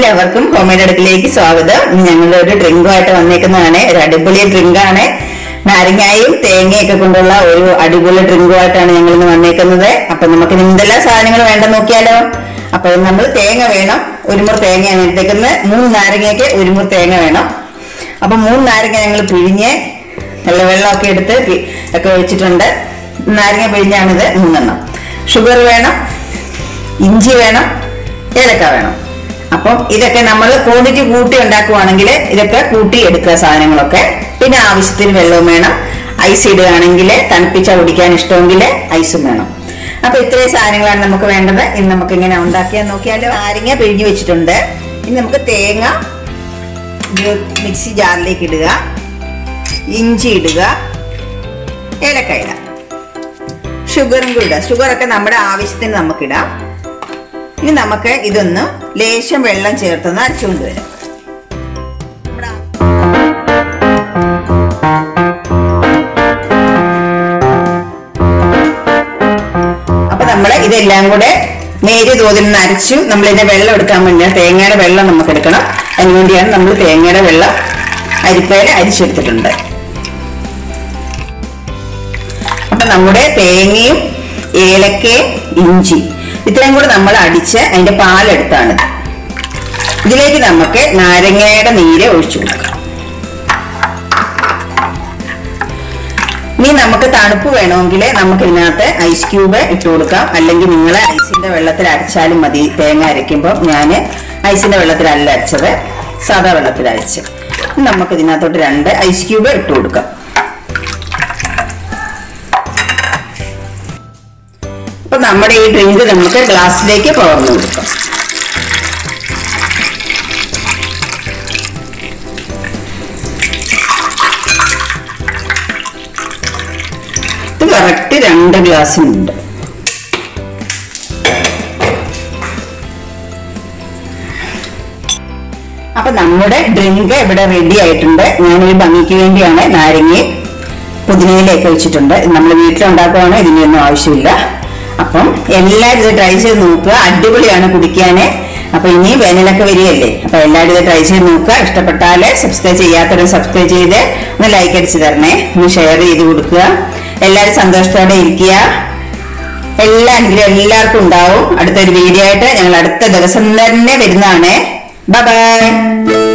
എല്ലാവർക്കും ഹോമേഡ് അടുക്കിലേക്ക് സ്വാഗതം ഇന്ന് ഞങ്ങളുടെ ഒരു ഡ്രിങ്കുമായിട്ട് വന്നേക്കുന്നതാണ് ഒരു അടിപൊളി ഡ്രിങ്കാണ് നാരങ്ങായും തേങ്ങയൊക്കെ കൊണ്ടുള്ള ഒരു അടിപൊളി ഡ്രിങ്കുമായിട്ടാണ് ഞങ്ങൾ ഇന്ന് വന്നേക്കുന്നത് അപ്പൊ നമുക്ക് ഇന്ന് എന്തെല്ലാം സാധനങ്ങൾ വേണ്ട നോക്കിയാലോ അപ്പൊ നമ്മൾ തേങ്ങ വേണം ഒരു മുറി തേങ്ങയാണ് എടുത്തേക്കുന്നത് മൂന്ന് നാരങ്ങയ്ക്ക് ഒരു മുറി തേങ്ങ വേണം അപ്പൊ മൂന്ന് നാരങ്ങ ഞങ്ങൾ പിഴിഞ്ഞ് നല്ല വെള്ളമൊക്കെ എടുത്ത് പി- ഒക്കെ ഒഴിച്ചിട്ടുണ്ട് നാരങ്ങ പിഴിഞ്ഞാണിത് മൂന്നെണ്ണം ഷുഗർ വേണം ഇഞ്ചി വേണം ഏലക്ക വേണം അപ്പം ഇതൊക്കെ നമ്മൾ ക്വാണ്ടിറ്റി കൂട്ടി ഉണ്ടാക്കുവാണെങ്കിൽ ഇതൊക്കെ കൂട്ടി എടുക്കുക സാധനങ്ങളൊക്കെ പിന്നെ ആവശ്യത്തിന് വെള്ളവും വേണം ഐസ് ഇടുകയാണെങ്കിൽ തണുപ്പിച്ച കുടിക്കാൻ ഇഷ്ടമെങ്കിൽ ഐസും വേണം അപ്പൊ ഇത്രയും സാധനങ്ങളാണ് നമുക്ക് വേണ്ടത് ഇന്ന് നമുക്ക് ഇങ്ങനെ ഉണ്ടാക്കിയാൽ നോക്കിയാലോ നാരങ്ങ പിഴിഞ്ഞു വെച്ചിട്ടുണ്ട് ഇനി നമുക്ക് തേങ്ങ ഒരു മിക്സി ജാറിലേക്ക് ഇടുക ഇഞ്ചി ഇടുക ഏലക്ക ഇടാം ഷുഗറും കൂടി ഇടാം ഷുഗറൊക്കെ നമ്മുടെ ആവശ്യത്തിന് നമുക്കിടാം ഇനി നമുക്ക് ഇതൊന്ന് ലേശം വെള്ളം ചേർത്തൊന്ന് അരച്ചുകൊണ്ട് വരാം അപ്പൊ നമ്മള് ഇതെല്ലാം കൂടെ നേരിയ തോതിൽ നിന്ന് അരച്ചു നമ്മൾ ഇതിന്റെ വെള്ളം എടുക്കാൻ വേണ്ടിയാണ് തേങ്ങയുടെ വെള്ളം നമുക്ക് എടുക്കണം അതിനുവേണ്ടിയാണ് നമ്മൾ തേങ്ങയുടെ വെള്ളം അരിപ്പയിൽ അരിച്ചെടുത്തിട്ടുണ്ട് അപ്പൊ നമ്മുടെ തേങ്ങയും ഏലക്കയും ഇഞ്ചി ഇത്രയും കൂടെ നമ്മൾ അടിച്ച് അതിന്റെ പാലെടുത്താണ് ഇതിലേക്ക് നമുക്ക് നാരങ്ങയുടെ നീര് ഒഴിച്ചു കൊടുക്കാം ഇനി നമുക്ക് തണുപ്പ് വേണമെങ്കിൽ നമുക്ക് ഇതിനകത്ത് ഐസ് ക്യൂബ് ഇട്ട് കൊടുക്കാം അല്ലെങ്കിൽ നിങ്ങൾ ഐസിന്റെ വെള്ളത്തിൽ അരച്ചാലും മതി തേങ്ങ അരയ്ക്കുമ്പോൾ ഞാൻ ഐസിന്റെ വെള്ളത്തിലല്ല അരച്ചത് സാധാ വെള്ളത്തിൽ അരച്ച് ഇനി നമുക്ക് ഇതിനകത്തോട്ട് രണ്ട് ഐസ് ക്യൂബ് ഇട്ട് കൊടുക്കാം അപ്പൊ നമ്മുടെ ഈ ഡ്രിങ്ക് നമുക്ക് ഗ്ലാസ്സിലേക്ക് പകർന്നു കൊടുക്കാം ഇത് കറക്റ്റ് രണ്ട് ഗ്ലാസ്സിനുണ്ട് അപ്പൊ നമ്മുടെ ഡ്രിങ്ക് ഇവിടെ റെഡി ആയിട്ടുണ്ട് ഞാനൊരു ഭംഗിക്ക് വേണ്ടിയാണ് നാരങ്ങയും പുതിനയിലേക്ക് വെച്ചിട്ടുണ്ട് നമ്മൾ വീട്ടിലുണ്ടാക്കുവാണ് ഇതിനൊന്നും ആവശ്യമില്ല അപ്പം എല്ലാവരും ഇത് ട്രൈ ചെയ്ത് നോക്കുക അടിപൊളിയാണ് കുടിക്കാന് അപ്പൊ ഇനി വേനലൊക്കെ വരികയല്ലേ അപ്പൊ എല്ലാവരും ഇത് ട്രൈ ചെയ്ത് നോക്കുക ഇഷ്ടപ്പെട്ടാല് സബ്സ്ക്രൈബ് ചെയ്യാത്തവരും സബ്സ്ക്രൈബ് ചെയ്ത് ഒന്ന് ലൈക്ക് അടിച്ച് തരണേ ഒന്ന് ഷെയർ ചെയ്ത് കൊടുക്കുക എല്ലാവരും സന്തോഷത്തോടെ ഇരിക്കുക എല്ലാ അനുഗ്രഹം എല്ലാവർക്കും ഉണ്ടാവും അടുത്തൊരു വീഡിയോ ആയിട്ട് ഞങ്ങൾ അടുത്ത ദിവസം തന്നെ വരുന്നതാണ് ബൈ